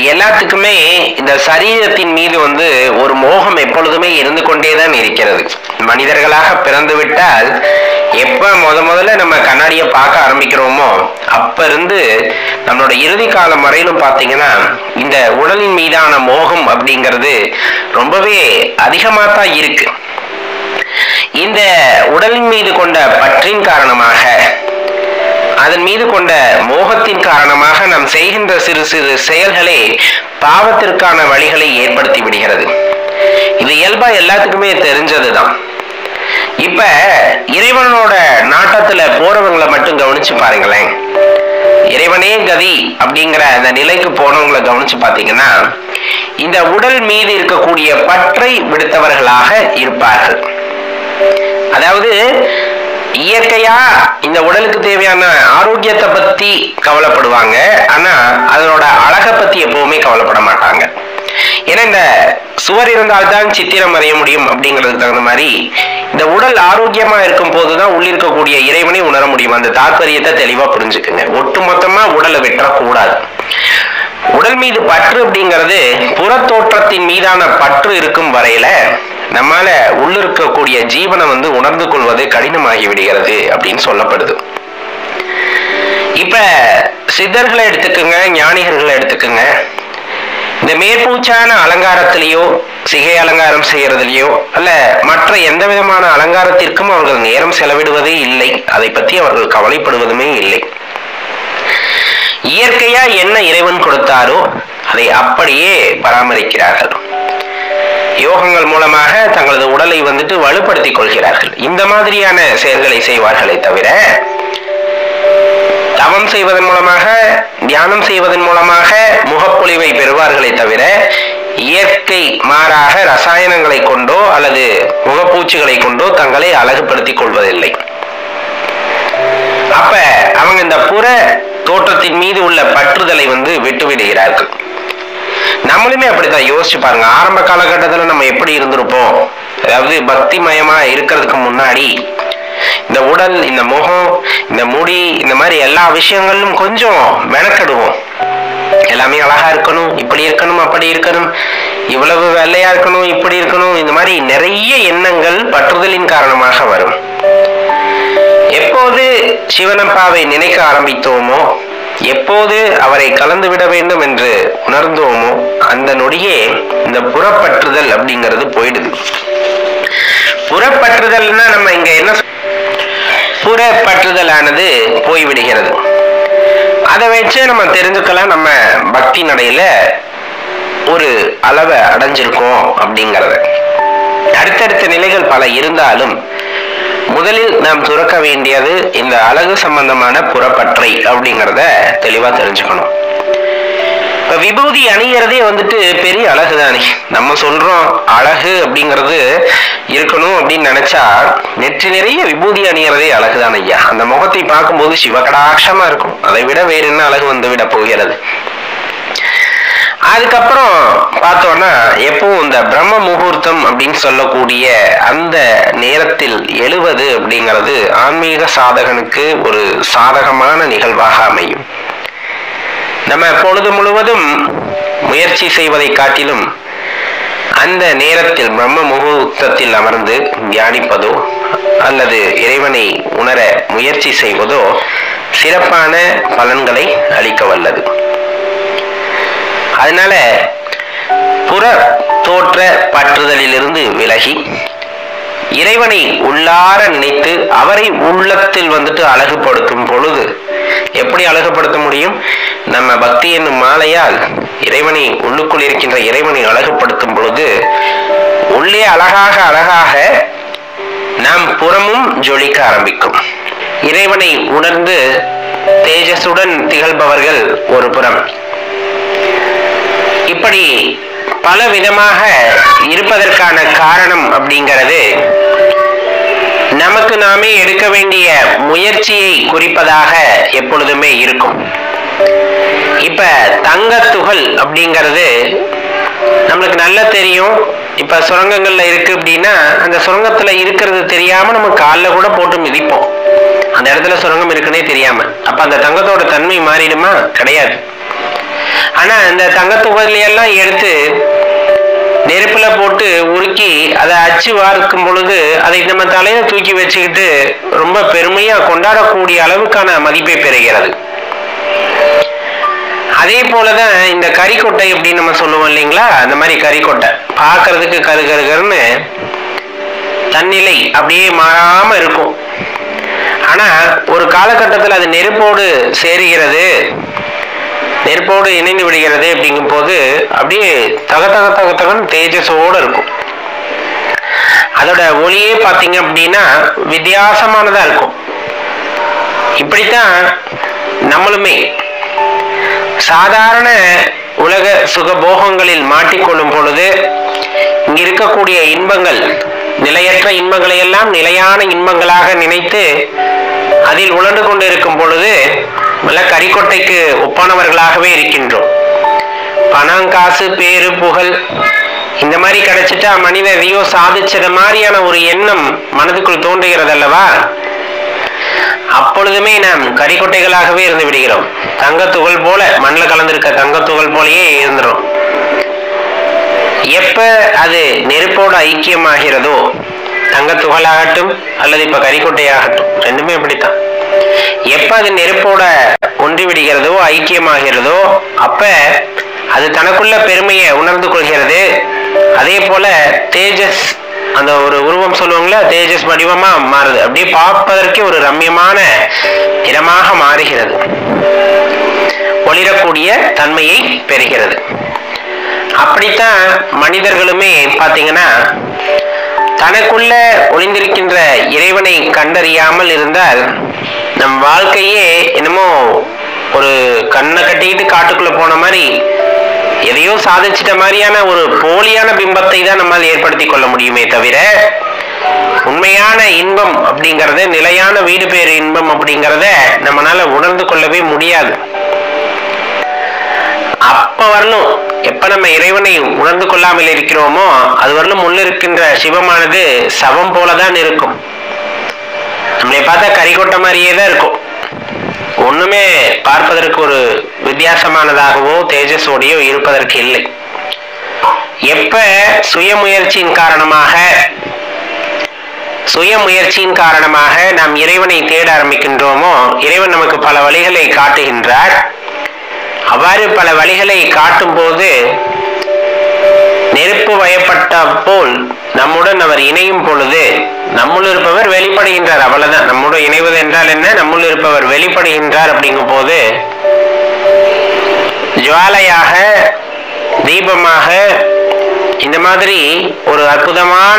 எல்லாத்துக்குமே இந்த சரீரத்தின் மீது வந்து ஒரு மோகம் எப்பொழுதுமே இருந்து கொண்டேதான் இருக்கிறது மனிதர்களாக பிறந்து விட்டால் எப்ப முத முதல்ல நம்ம கண்ணாடியை பார்க்க ஆரம்பிக்கிறோமோ அப்ப இருந்து நம்மளோட இறுதி காலம் வரையிலும் பார்த்தீங்கன்னா இந்த உடலின் மீதான மோகம் அப்படிங்கிறது ரொம்பவே அதிகமாக தான் இருக்கு இந்த உடலின் மீது கொண்ட பற்றின் காரணமாக அதன் மீது கொண்ட மோகத்தின் காரணமாக நாம் செய்கின்ற சிறு சிறு செயல்களே பாவத்திற்கான வழிகளை ஏற்படுத்தி விடுகிறது இது இயல்பா எல்லாத்துக்குமே தெரிஞ்சதுதான் இப்ப இறைவனோட நாட்டத்துல போறவங்களை மட்டும் கவனிச்சு பாருங்களேன் இறைவனே கதி அப்படிங்கிற அந்த நிலைக்கு போனவங்களை கவனிச்சு பார்த்தீங்கன்னா இந்த உடல் மீது இருக்கக்கூடிய பற்றை விடுத்தவர்களாக இருப்பார்கள் அதாவது இயற்கையா இந்த உடலுக்கு தேவையான ஆரோக்கியத்தை பத்தி கவலைப்படுவாங்க ஆனா அதனோட அழகை பத்தி எப்பவுமே கவலைப்பட மாட்டாங்க ஏன்னா இந்த சுவர் இருந்தால்தான் சித்திரம் வரைய முடியும் அப்படிங்கிறதுக்கு தகுந்த மாதிரி இந்த உடல் ஆரோக்கியமா இருக்கும் போதுதான் உள்ளிருக்கக்கூடிய இறைவனை உணர முடியும் அந்த தாத்பரியத்தை தெளிவா புரிஞ்சுக்குங்க ஒட்டுமொத்தமா உடலை வெட்டக்கூடாது உடல் மீது பற்று அப்படிங்கிறது புறத்தோற்றத்தின் மீதான பற்று இருக்கும் வரையில நம்மால உள்ளிருக்கக்கூடிய ஜீவனை வந்து உணர்ந்து கொள்வது கடினமாகி விடுகிறது அப்படின்னு சொல்லப்படுது இப்ப சித்தர்களை எடுத்துக்கோங்க ஞானிகர்களை எடுத்துக்கோங்க இந்த மேற்பூச்சான அலங்காரத்திலேயோ சிகை அலங்காரம் செய்யறதுலயோ அல்ல மற்ற எந்த விதமான அலங்காரத்திற்கும் அவர்கள் நேரம் செலவிடுவதே இல்லை அதை பற்றி அவர்கள் கவலைப்படுவதுமே இல்லை இயற்கையா என்ன இறைவன் கொடுத்தாரோ அதை அப்படியே பராமரிக்கிறார்கள் யோகங்கள் மூலமாக தங்களது உடலை வந்துட்டு வலுப்படுத்திக் கொள்கிறார்கள் இந்த மாதிரியான செயல்களை செய்வார்களே தவிர தவம் செய்வதன் மூலமாக தியானம் செய்வதன் மூலமாக முகப்பொலிவை பெறுவார்களே தவிர இயற்கை மாறாக ரசாயனங்களை கொண்டோ அல்லது முகப்பூச்சிகளை கொண்டோ தங்களை அழகுபடுத்திக் கொள்வதில்லை அப்ப அவங்க இந்த புற தோற்றத்தின் மீது உள்ள பற்றுதலை வந்து விட்டு விடுகிறார்கள் நம்மளுமே அப்படித்தான் யோசிச்சு பாருங்க ஆரம்ப காலகட்டத்தில் நம்ம எப்படி இருந்திருப்போம் அதாவது பக்தி மயமா இருக்கிறதுக்கு முன்னாடி இந்த உடல் இந்த முகம் இந்த முடி இந்த மாதிரி எல்லா விஷயங்களிலும் கொஞ்சம் மெனக்கெடுவோம் எல்லாமே அழகா இருக்கணும் இப்படி இருக்கணும் அப்படி இருக்கணும் இவ்வளவு வெள்ளையா இருக்கணும் இப்படி இருக்கணும் இந்த மாதிரி நிறைய எண்ணங்கள் பற்றுதலின் காரணமாக வரும் எப்போது சிவனப்பாவை நினைக்க ஆரம்பித்தோமோ எப்போது அவரை கலந்து விட வேண்டும் என்று உணர்ந்தோமோ அந்த நொடியே இந்த புறப்பற்றுதல் அப்படிங்கிறது போயிடுது புறப்பற்றுதல்னா நம்ம இங்க என்ன சொ- புறப்பற்றுதலானது போய்விடுகிறது அதை வச்சு நம்ம தெரிஞ்சுக்கலாம் நம்ம பக்தி நடையில ஒரு அளவை அடைஞ்சிருக்கோம் அப்படிங்கிறத அடுத்தடுத்த நிலைகள் பல இருந்தாலும் முதலில் நாம் துறக்க வேண்டியது இந்த அழகு சம்பந்தமான புறப்பற்றை அப்படிங்கிறத தெளிவா தெரிஞ்சுக்கணும் இப்ப விபூதி அணியறதே வந்துட்டு பெரிய அழகு தானே நம்ம சொல்றோம் அழகு அப்படிங்கிறது இருக்கணும் அப்படின்னு நினைச்சா நெற்றி நிறைய விபூதி அணியறதே அழகு தானே ஐயா அந்த முகத்தை பார்க்கும்போது சிவகடாட்சமா இருக்கும் அதை விட வேற என்ன அழகு வந்து விட போகிறது அதுக்கப்புறம் பார்த்தோம்னா எப்பவும் இந்த பிரம்ம முகூர்த்தம் அப்படின்னு சொல்லக்கூடிய அந்த நேரத்தில் எழுவது அப்படிங்கிறது ஆன்மீக சாதகனுக்கு ஒரு சாதகமான நிகழ்வாக அமையும் நம்ம பொழுது முழுவதும் முயற்சி செய்வதை காட்டிலும் அந்த நேரத்தில் பிரம்ம முகூர்த்தத்தில் அமர்ந்து தியானிப்பதோ அல்லது இறைவனை உணர முயற்சி செய்வதோ சிறப்பான பலன்களை அளிக்க வல்லது அதனால புற தோற்ற பற்றுதலிலிருந்து விலகி இறைவனை உள்ளார நினைத்து அவரை உள்ளத்தில் வந்துட்டு அழகுபடுத்தும் பொழுது எப்படி அழகுபடுத்த முடியும் நம்ம பக்தி என்னும் மாலையால் இறைவனை உள்ளுக்குள் இருக்கின்ற இறைவனை அழகுபடுத்தும் பொழுது உள்ளே அழகாக அழகாக நாம் புறமும் ஜொலிக்க ஆரம்பிக்கும் இறைவனை உணர்ந்து தேஜஸுடன் திகழ்பவர்கள் ஒரு புறம் இப்படி பல விதமாக இருப்பதற்கான காரணம் அப்படிங்கிறது நமக்கு நாமே எடுக்க வேண்டிய முயற்சியை குறிப்பதாக எப்பொழுதுமே இருக்கும் இப்ப தங்கத்துகள் அப்படிங்கிறது நம்மளுக்கு நல்லா தெரியும் இப்ப சுரங்கங்கள்ல இருக்கு அப்படின்னா அந்த சுரங்கத்துல இருக்கிறது தெரியாம நம்ம காலில் கூட போட்டு மிதிப்போம் அந்த இடத்துல சுரங்கம் இருக்குன்னே தெரியாம அப்ப அந்த தங்கத்தோட தன்மை மாறிடுமா கிடையாது ஆனா இந்த தங்கத்துகளையெல்லாம் எடுத்து நெருப்புல போட்டு உருக்கி அதை அச்சு வார்க்கும் பொழுது அதை நம்ம தலையில தூக்கி வச்சுக்கிட்டு ரொம்ப பெருமையா கொண்டாடக்கூடிய அளவுக்கான மதிப்பை பெறுகிறது அதே போலதான் இந்த கறிக்கொட்டை அப்படின்னு நம்ம சொல்லுவோம் இல்லைங்களா அந்த மாதிரி கறிக்கொட்டை பார்க்கிறதுக்கு கரு கரு கருன்னு தன்னிலை அப்படியே மாறாம இருக்கும் ஆனா ஒரு காலகட்டத்தில் அது நெருப்போடு சேருகிறது நெருப்போடு இணைந்து விடுகிறது அப்படிங்கும் போது அப்படியே தக தக தக தகன்னு தேஜஸோடு இருக்கும் அதோட ஒளியே பார்த்தீங்க அப்படின்னா வித்தியாசமானதா இருக்கும் இப்படித்தான் நம்மளுமே சாதாரண உலக சுகபோகங்களில் மாட்டிக்கொள்ளும் பொழுது இங்க இருக்கக்கூடிய இன்பங்கள் நிலையற்ற இன்பங்களை எல்லாம் நிலையான இன்பங்களாக நினைத்து அதில் உழண்டு கொண்டு இருக்கும் பொழுது நல்ல கரிக்கொட்டைக்கு ஒப்பானவர்களாகவே இருக்கின்றோம் பணம் காசு பேரு புகழ் இந்த மாதிரி கிடைச்சிட்டா மனிதன் எதையோ சாதிச்சத மாதிரியான ஒரு எண்ணம் மனதுக்குள் தோன்றுகிறது அல்லவா அப்பொழுதுமே நாம் கரிக்கொட்டைகளாகவே இருந்து விடுகிறோம் தங்கத்துகள் போல மண்ணில் கலந்திருக்க தங்கத்துகள் போலயே இருந்துரும் எப்ப அது நெருப்போடு ஐக்கியமாகிறதோ தங்கத்துகளாகட்டும் அல்லது இப்ப கரிக்கொட்டையாகட்டும் ரெண்டுமே அப்படித்தான் எப்ப அது நெருப்போட ஒன்றி விடுகிறதோ ஐக்கியமாகிறதோ அப்ப அது தனக்குள்ள பெருமையை உணர்ந்து கொள்கிறது அதே போல தேஜஸ் அந்த ஒரு உருவம் சொல்லுவாங்களா தேஜஸ் வடிவமா மாறுது அப்படியே பார்ப்பதற்கே ஒரு ரம்யமான இடமாக மாறுகிறது ஒளிரக்கூடிய தன்மையை பெறுகிறது அப்படித்தான் மனிதர்களுமே பார்த்தீங்கன்னா தனக்குள்ள ஒளிந்திருக்கின்ற இறைவனை கண்டறியாமல் இருந்தால் நம் வாழ்க்கையே என்னமோ ஒரு கண்ணை கட்டிக்கிட்டு காட்டுக்குள்ள போன மாதிரி எதையோ சாதிச்சிட்ட மாதிரியான ஒரு போலியான பிம்பத்தை தான் நம்மால் ஏற்படுத்தி கொள்ள முடியுமே தவிர உண்மையான இன்பம் அப்படிங்கறத நிலையான வீடு பேர் இன்பம் அப்படிங்கறத நம்மளால உணர்ந்து கொள்ளவே முடியாது அப்ப வரலும் எப்ப நம்ம இறைவனை உணர்ந்து கொள்ளாமல் இருக்கிறோமோ அது வரலும் உள்ள இருக்கின்ற சிவமானது சவம் போலதான் இருக்கும் நம்மளை பார்த்தா கறிக்கொட்ட மாதிரியே தான் இருக்கும் ஒண்ணுமே பார்ப்பதற்கு ஒரு வித்தியாசமானதாகவோ தேஜஸோடையோ இருப்பதற்கு இல்லை எப்ப சுயமுயற்சியின் காரணமாக சுய முயற்சியின் காரணமாக நாம் இறைவனை தேட ஆரம்பிக்கின்றோமோ இறைவன் நமக்கு பல வழிகளை காட்டுகின்றார் அவ்வாறு பல வழிகளை காட்டும் போது நெருப்பு வயப்பட்ட போல் நம்முடன் அவர் இணையும் பொழுது நம்முள் இருப்பவர் வெளிப்படுகின்றார் அவ்வளவுதான் நம்முடன் இணைவது என்றால் என்ன நம்முள் இருப்பவர் வெளிப்படுகின்றார் அப்படிங்கும் போது ஜுவாலையாக தீபமாக இந்த மாதிரி ஒரு அற்புதமான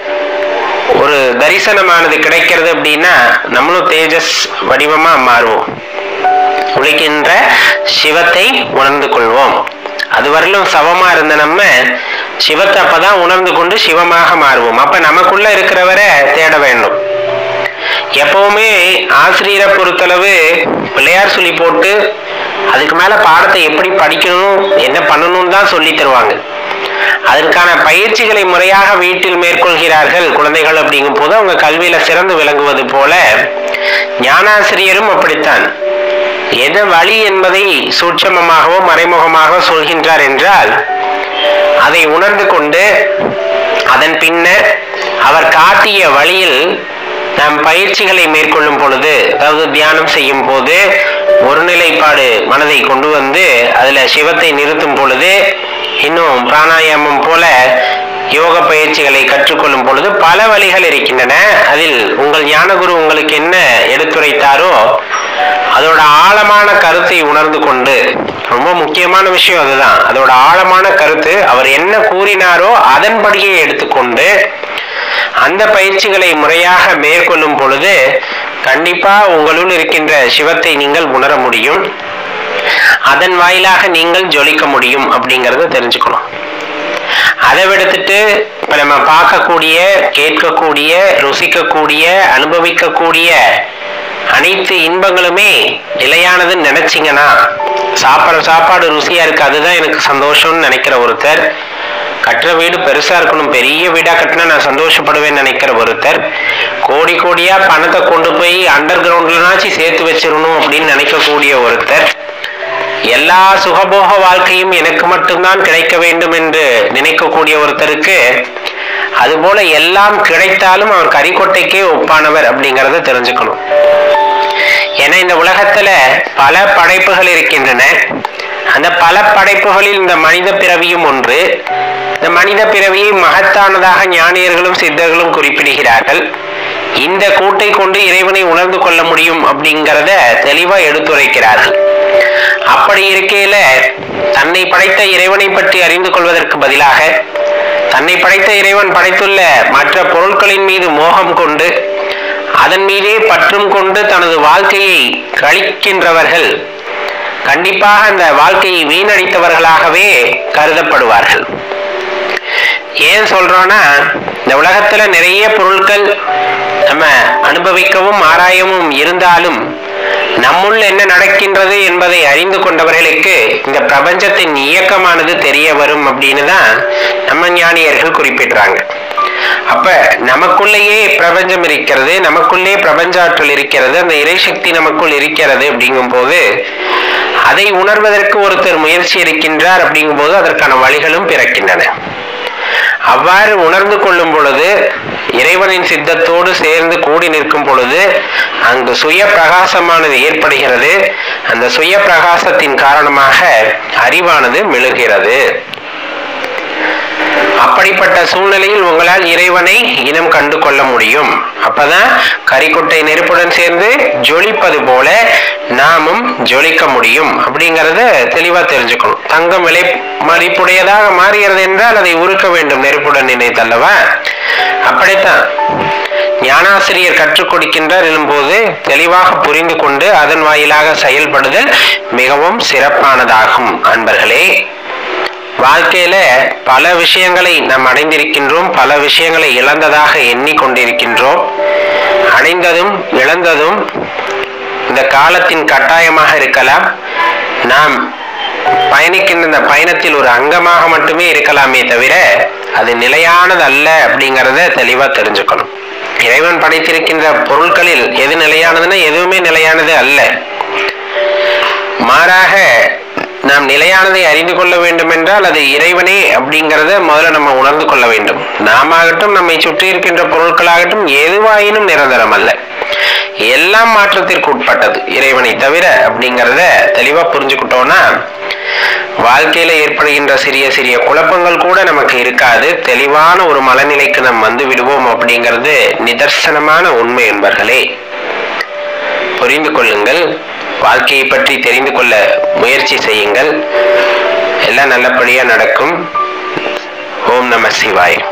ஒரு தரிசனமானது கிடைக்கிறது அப்படின்னா நம்மளும் தேஜஸ் வடிவமா மாறுவோம் உழைக்கின்ற சிவத்தை உணர்ந்து கொள்வோம் அதுவரையிலும் சவமா இருந்த நம்ம சிவத்தை அப்பதான் உணர்ந்து கொண்டு சிவமாக மாறுவோம் அப்ப நமக்குள்ள இருக்கிறவரை தேட வேண்டும் எப்பவுமே ஆசிரியரை பொறுத்தளவு பிள்ளையார் சொல்லி போட்டு அதுக்கு மேல பாடத்தை எப்படி படிக்கணும் என்ன பண்ணணும்னு தான் சொல்லி தருவாங்க அதற்கான பயிற்சிகளை முறையாக வீட்டில் மேற்கொள்கிறார்கள் குழந்தைகள் அப்படிங்கும் போது அவங்க கல்வியில சிறந்து விளங்குவது போல ஞானாசிரியரும் அப்படித்தான் எது வழி என்பதை சூட்சமமாகவோ மறைமுகமாக சொல்கின்றார் என்றால் அதை உணர்ந்து கொண்டு அதன் பின்னர் அவர் காட்டிய வழியில் நாம் பயிற்சிகளை மேற்கொள்ளும் பொழுது அதாவது தியானம் செய்யும் போது ஒருநிலைப்பாடு மனதை கொண்டு வந்து அதுல சிவத்தை நிறுத்தும் பொழுது இன்னும் பிராணாயாமம் போல யோக பயிற்சிகளை கற்றுக்கொள்ளும் பொழுது பல வழிகள் இருக்கின்றன அதில் உங்கள் ஞானகுரு உங்களுக்கு என்ன எடுத்துரைத்தாரோ அதோட ஆழமான கருத்தை உணர்ந்து கொண்டு ரொம்ப முக்கியமான விஷயம் அதுதான் அதோட ஆழமான கருத்து அவர் என்ன கூறினாரோ அதன்படியே எடுத்துக்கொண்டு அந்த பயிற்சிகளை முறையாக மேற்கொள்ளும் பொழுது கண்டிப்பா உங்களுள் இருக்கின்ற சிவத்தை நீங்கள் உணர முடியும் அதன் வாயிலாக நீங்கள் ஜொலிக்க முடியும் அப்படிங்கறத தெரிஞ்சுக்கணும் அதை விடுத்துட்டு இப்ப நம்ம பார்க்கக்கூடிய கேட்கக்கூடிய ருசிக்கக்கூடிய அனுபவிக்கக்கூடிய அனைத்து இன்பங்களுமே நிலையானதுன்னு நினைச்சீங்கன்னா சாப்பிட்ற சாப்பாடு ருசியா இருக்கு அதுதான் எனக்கு சந்தோஷம்னு நினைக்கிற ஒருத்தர் கட்டுற வீடு பெருசா இருக்கணும் பெரிய வீடா கட்டினா நான் சந்தோஷப்படுவேன்னு நினைக்கிற ஒருத்தர் கோடி கோடியா பணத்தை கொண்டு போய் அண்டர் கிரவுண்ட்லனாச்சும் சேர்த்து வச்சிடணும் அப்படின்னு நினைக்கக்கூடிய ஒருத்தர் எல்லா சுகபோக வாழ்க்கையும் எனக்கு மட்டும்தான் கிடைக்க வேண்டும் என்று நினைக்கக்கூடிய ஒருத்தருக்கு அதுபோல எல்லாம் கிடைத்தாலும் அவர் கரிக்கொட்டைக்கே ஒப்பானவர் அப்படிங்கறத தெரிஞ்சுக்கணும் ஏன்னா இந்த உலகத்துல பல படைப்புகள் இருக்கின்றன அந்த பல படைப்புகளில் இந்த மனித பிறவியும் ஒன்று இந்த மனித பிறவியை மகத்தானதாக ஞானியர்களும் சித்தர்களும் குறிப்பிடுகிறார்கள் இந்த கூட்டை கொண்டு இறைவனை உணர்ந்து கொள்ள முடியும் அப்படிங்கிறத தெளிவா எடுத்துரைக்கிறார்கள் அப்படி இருக்கையில தன்னை படைத்த இறைவனை பற்றி அறிந்து கொள்வதற்கு பதிலாக தன்னை படைத்த இறைவன் படைத்துள்ள மற்ற பொருட்களின் மீது மோகம் கொண்டு அதன் மீதே பற்றும் கொண்டு தனது வாழ்க்கையை கழிக்கின்றவர்கள் கண்டிப்பாக அந்த வாழ்க்கையை வீணடித்தவர்களாகவே கருதப்படுவார்கள் ஏன் சொல்றோம்னா இந்த உலகத்துல நிறைய பொருட்கள் நம்ம அனுபவிக்கவும் ஆராயவும் இருந்தாலும் நம்முள் என்ன நடக்கின்றது என்பதை அறிந்து கொண்டவர்களுக்கு இந்த பிரபஞ்சத்தின் இயக்கமானது தெரிய வரும் அப்படின்னு தான் நம்ம ஞானியர்கள் குறிப்பிடுறாங்க அப்ப நமக்குள்ளேயே பிரபஞ்சம் இருக்கிறது நமக்குள்ளே பிரபஞ்சாற்றல் இருக்கிறது அந்த இறைசக்தி நமக்குள் இருக்கிறது அப்படிங்கும் போது அதை உணர்வதற்கு ஒருத்தர் முயற்சி இருக்கின்றார் அப்படிங்கும்போது அதற்கான வழிகளும் பிறக்கின்றன அவ்வாறு உணர்ந்து கொள்ளும் பொழுது இறைவனின் சித்தத்தோடு சேர்ந்து கூடி நிற்கும் பொழுது அங்கு சுய பிரகாசமானது ஏற்படுகிறது அந்த சுய பிரகாசத்தின் காரணமாக அறிவானது மெழுகிறது அப்படிப்பட்ட சூழ்நிலையில் உங்களால் இறைவனை இனம் கண்டு கொள்ள முடியும் அப்பதான் கரிக்கொட்டை நெருப்புடன் சேர்ந்து ஜொலிப்பது போல நாமும் ஜொலிக்க முடியும் அப்படிங்கறத தெளிவா தெரிஞ்சுக்கணும் தங்கம் விலை மதிப்புடையதாக மாறுகிறது என்றால் அதை உருக்க வேண்டும் நெருப்புடன் நினைத்தல்லவா அப்படித்தான் ஞானாசிரியர் கற்றுக் கொடுக்கின்றார் எழும்போது தெளிவாக புரிந்து கொண்டு அதன் வாயிலாக செயல்படுதல் மிகவும் சிறப்பானதாகும் அன்பர்களே வாழ்க்கையில பல விஷயங்களை நாம் அடைந்திருக்கின்றோம் பல விஷயங்களை இழந்ததாக எண்ணிக்கொண்டிருக்கின்றோம் அடைந்ததும் இழந்ததும் இந்த காலத்தின் கட்டாயமாக இருக்கலாம் நாம் பயணிக்கின்ற இந்த பயணத்தில் ஒரு அங்கமாக மட்டுமே இருக்கலாமே தவிர அது நிலையானது அல்ல அப்படிங்கிறத தெளிவா தெரிஞ்சுக்கணும் இறைவன் படைத்திருக்கின்ற பொருட்களில் எது நிலையானதுன்னா எதுவுமே நிலையானது அல்ல மாறாக நாம் நிலையானதை அறிந்து கொள்ள வேண்டும் என்றால் அது இறைவனே அப்படிங்கிறத முதல்ல நம்ம உணர்ந்து கொள்ள வேண்டும் நாம ஆகட்டும் நம்மை சுற்றி இருக்கின்ற பொருட்களாகட்டும் எதுவாயினும் நிரந்தரம் அல்ல எல்லாம் மாற்றத்திற்கு உட்பட்டது இறைவனை தவிர அப்படிங்கிறத தெளிவா புரிஞ்சுக்கிட்டோம்னா வாழ்க்கையில ஏற்படுகின்ற சிறிய சிறிய குழப்பங்கள் கூட நமக்கு இருக்காது தெளிவான ஒரு மனநிலைக்கு நாம் வந்து விடுவோம் அப்படிங்கிறது நிதர்சனமான உண்மை என்பர்களே புரிந்து கொள்ளுங்கள் வாழ்க்கையை பற்றி தெரிந்து கொள்ள முயற்சி செய்யுங்கள் எல்லாம் நல்லபடியா நடக்கும் ஓம் நம சிவாய்